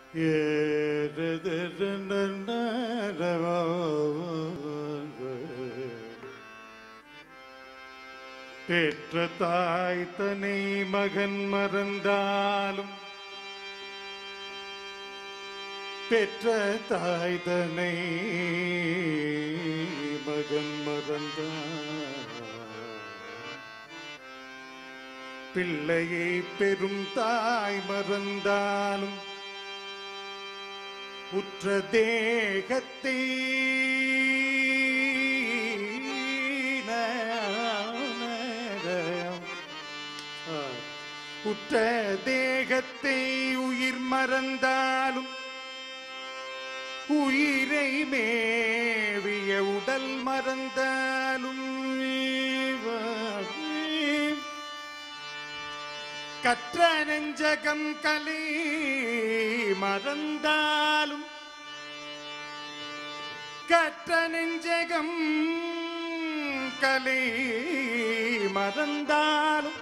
பெற்ற தாய் தனை மகன் மறந்தாலும் பெற்ற தாய் தனை மகன் மறந்தால் பிள்ளையை பெரும் தாய் மறந்தாலும் உற்ற தேகத்தை உற்ற தேகத்தை உயிர் மறந்தாலும் உயிரை மேவிய உடல் மறந்தாலும் கற்ற நெஞ்சகம் கலை மறந்தாலும் கற்ற நெஞ்சகம் கலை மறந்தாலும்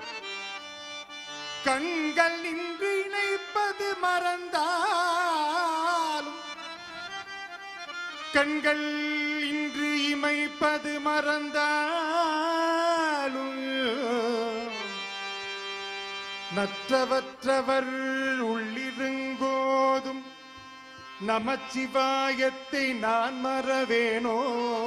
கண்கள் நின்று இணைப்பது மறந்தாலும் கண்கள் இன்று இமைப்பது மறந்தாலும் நற்றவற்றவர் உள்ளிருங்கோதும் நமச்சிவாயத்தை நான் மறவேனோ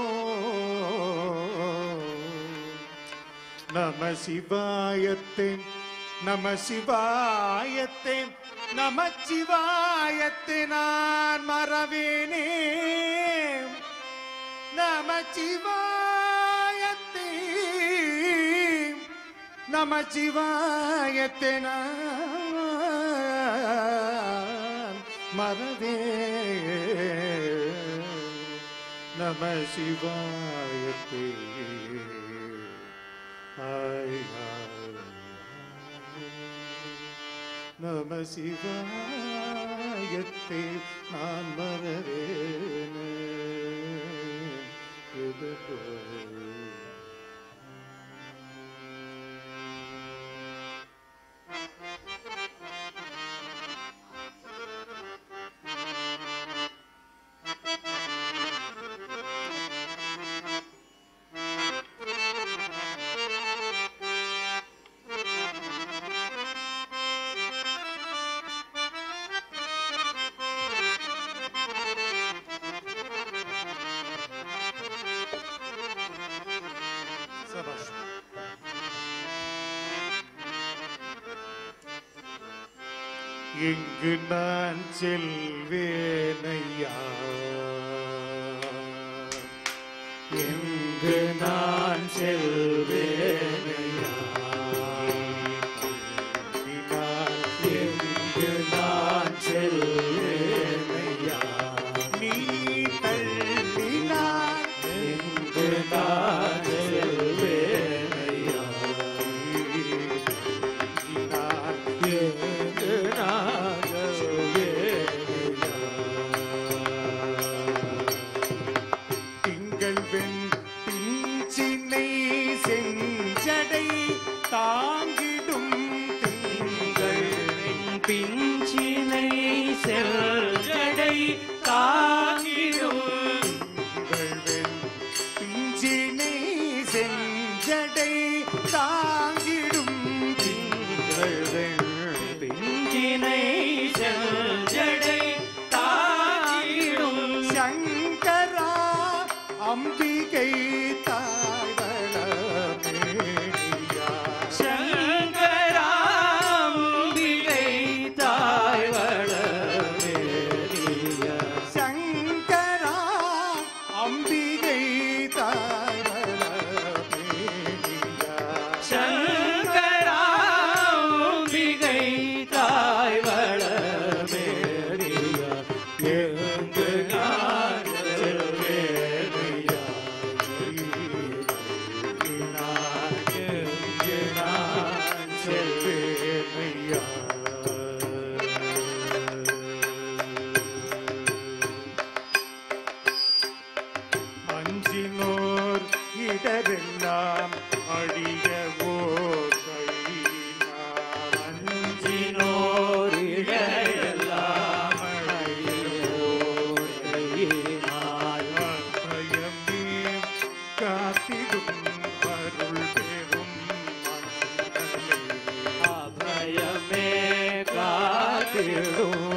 நம சிவாயத்தை நம சிவாயத்தை நமச்சிவாயத்தை நான் மறவேனே நமச்சிவாயத்தை நமச்சிவாயத்தை நான் மறவே நம சிவாயத்தை ஆய் ஆய். நம சிவாயத்தை நான் மறவேனே இது போல். சபாஷ் எங்கு நான் செல்வேனையா எங்கு நான் செல்வேனையா எங்கு நான் செல்வேனையா நீ தள்ளினார் எங்கு நான் செல்வேனையா திங்கள் வெண் பிஞ்சினை செஞ்சடை தாங்கிடும் திங்கள் பிஞ்சினை செல்ஜடை தாங்கிடும் திங்கள் வெண் பிஞ்சினை செஞ்சடை தாங்கிடும் திங்கள் வெண் பிஞ்சினை செல்ஜடை தாங்கிடும் சங்கரா அம்பிகை தாய்வளமேனியா சங்கராம்பிகை தாய் வளமேறிய சங்கரா அம்பிகை தாய்வளமேனியா சங்கராம்பிகை தாய் வளமேறிய எங்கு நான் செல்வேனையா காத்திடும்